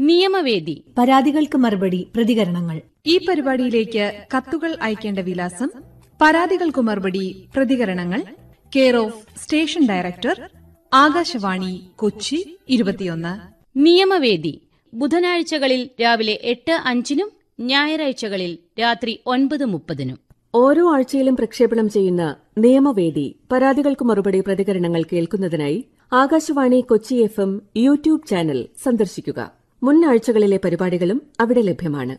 നിയമവേദി പരാതികൾക്ക് മറുപടി പ്രതികരണങ്ങൾ ഈ പരിപാടിയിലേക്ക് കത്തുകൾ അയക്കേണ്ട വിലാസം പരാതികൾക്കു മറുപടി പ്രതികരണങ്ങൾ care of station director Akashvani Kochi ഇരുപത്തിയൊന്ന് നിയമവേദി ബുധനാഴ്ചകളിൽ രാവിലെ എട്ട് അഞ്ചിനും ഞായറാഴ്ചകളിൽ രാത്രി ഒൻപത് മുപ്പതിനും ഓരോ ആഴ്ചയിലും പ്രക്ഷേപണം ചെയ്യുന്ന നിയമവേദി പരാതികൾക്ക് മറുപടി പ്രതികരണങ്ങൾ കേൾക്കുന്നതിനായി Akashvani Kochi F M YouTube channel സന്ദർശിക്കുക മുൻ ആഴ്ചകളിലെ പരിപാടികളും അവിടെ ലഭ്യമാണ്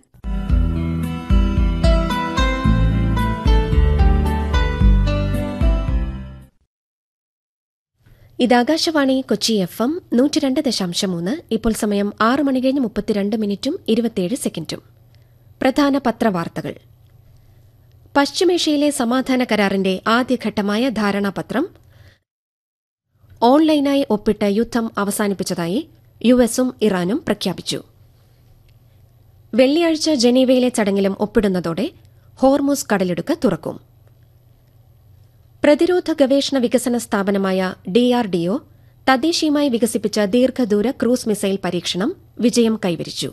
ഇത് ആകാശവാണി കൊച്ചി എഫ് എം നൂറ്റി രണ്ട് ദശാംശം മൂന്ന് ഇപ്പോൾ സമയം ആറ് മണി കഴിഞ്ഞ് മുപ്പത്തിരണ്ട് മിനിറ്റും ഇരുപത്തിയേഴ് സെക്കൻഡും പ്രധാന പത്രവാർത്തകൾ പശ്ചിമേഷ്യയിലെ സമാധാന കരാറിന്റെ ആദ്യഘട്ടമായ ധാരണാപത്രം ഓൺലൈനായി ഒപ്പിട്ട് യുദ്ധം അവസാനിപ്പിച്ചതായി യുഎസും ഇറാനും പ്രഖ്യാപിച്ചു വെള്ളിയാഴ്ച ജനീവയിലെ ചടങ്ങിലും ഒപ്പിടുന്നതോടെ ഹോർമുസ് കടലിടുക്ക് തുറക്കും പ്രതിരോധ ഗവേഷണ വികസന സ്ഥാപനമായ ഡിആർഡിഒ തദ്ദേശീയമായി വികസിപ്പിച്ച ദീർഘദൂര ക്രൂസ് മിസൈൽ പരീക്ഷണം വിജയം കൈവരിച്ചു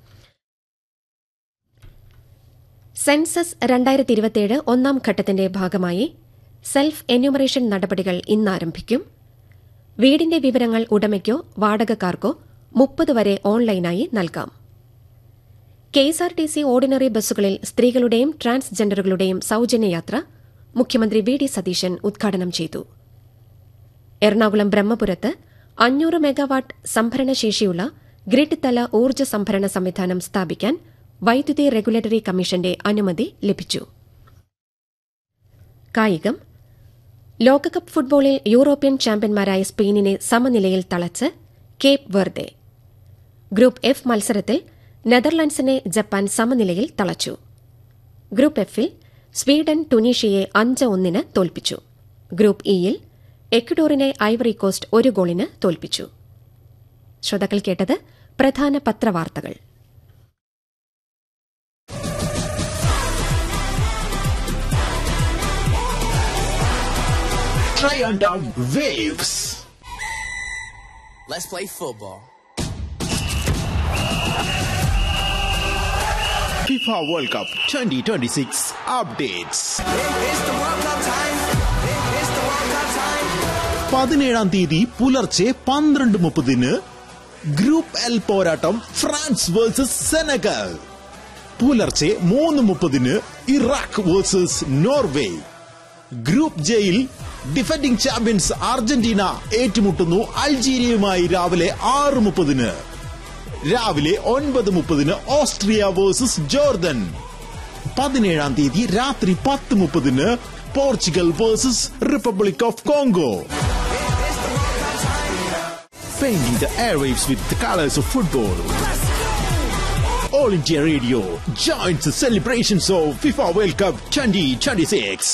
സെൻസസ് രണ്ടായിരത്തി ഇരുപത്തിയേഴ് ഒന്നാം ഘട്ടത്തിന്റെ ഭാഗമായി സെൽഫ് എന്യൂമറേഷൻ നടപടികൾ ഇന്ന് ആരംഭിക്കും വീടിന്റെ വിവരങ്ങൾ ഉടമയ്ക്കോ വാടകക്കാർക്കോ മുപ്പത് വരെ ഓൺലൈനായി നൽകാം കെഎസ്ആർടിസി ഓർഡിനറി ബസ്സുകളിൽ സ്ത്രീകളുടെയും ട്രാൻസ്ജെൻഡറുകളുടെയും സൌജന്യ യാത്ര മുഖ്യമന്ത്രി വി ഡി സതീശൻ ഉദ്ഘാടനം ചെയ്തു എറണാകുളം ബ്രഹ്മപുരത്ത് അഞ്ഞൂറ് മെഗാവാട്ട് സംഭരണശേഷിയുള്ള ഗ്രിഡ് തല ഊർജ്ജ സംഭരണ സംവിധാനം സ്ഥാപിക്കാൻ വൈദ്യുതി റെഗുലേറ്ററി കമ്മീഷന്റെ അനുമതി ലഭിച്ചു കായികം ലോകകപ്പ് ഫുട്ബോളിൽ യൂറോപ്യൻ ചാമ്പ്യന്മാരായ സ്പെയിനിനെ സമനിലയിൽ തളച്ച് കേപ്പ് വെർദെ ഗ്രൂപ്പ് എഫ് മത്സരത്തിൽ നെതർലൻഡ്സിനെ ജപ്പാൻ സമനിലയിൽ തളച്ചു ഗ്രൂപ്പ് എഫിൽ സ്വീഡൻ ടുണീഷ്യയെ അഞ്ച് ഒന്നിന് തോൽപ്പിച്ചു ഗ്രൂപ്പ് ഇയിൽ എക്വഡോറിനെ ഐവറി കോസ്റ്റ് ഒരു ഗോളിന് തോൽപ്പിച്ചു ശ്രോതാക്കൾ കേട്ടത് പ്രധാന പത്രവാർത്തകൾ Giant of waves. Let's play football. FIFA World Cup 2026 updates. പതിനേഴാം തീയതി പുലർച്ചെ പന്ത്രണ്ട് മുപ്പതിന് ഗ്രൂപ്പ് എൽ പോരാട്ടം ഫ്രാൻസ് വേഴ്സസ് സെനഗൽ പുലർച്ചെ മൂന്ന് മുപ്പതിന് ഇറാഖ് വേഴ്സസ് നോർവേ ഗ്രൂപ്പ് ജെയിൽ ഡിഫൻഡിംഗ് ചാമ്പ്യൻസ് അർജന്റീന ഏറ്റുമുട്ടുന്നു അൾജീരിയയുമായി രാവിലെ ആറ് മുപ്പതിന് രാവിലെ ഒൻപത് മുപ്പതിന് ഓസ്ട്രിയ വേഴ്സസ് ജോർദൻ പതിനേഴാം തീയതി രാത്രി പത്ത് മുപ്പതിന് Portugal versus Republic of Congo Painting the airwaves with the colors of football. All India Radio joins the celebrations of FIFA World Cup 2026.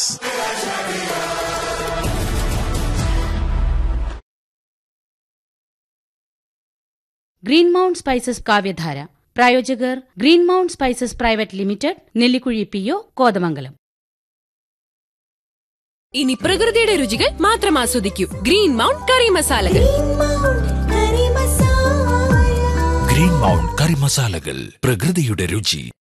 Green Mount Spices കാവ്യധാര പ്രായോജകർ Green Mount Spices private limited Nellikuzhi P O Kothamangalam ഇനി പ്രകൃതിയുടെ രുചികൾ മാത്രം ആസ്വദിക്കൂ green mount കറി മസാലകൾ green mount കറി മസാലകൾ പ്രകൃതിയുടെ രുചി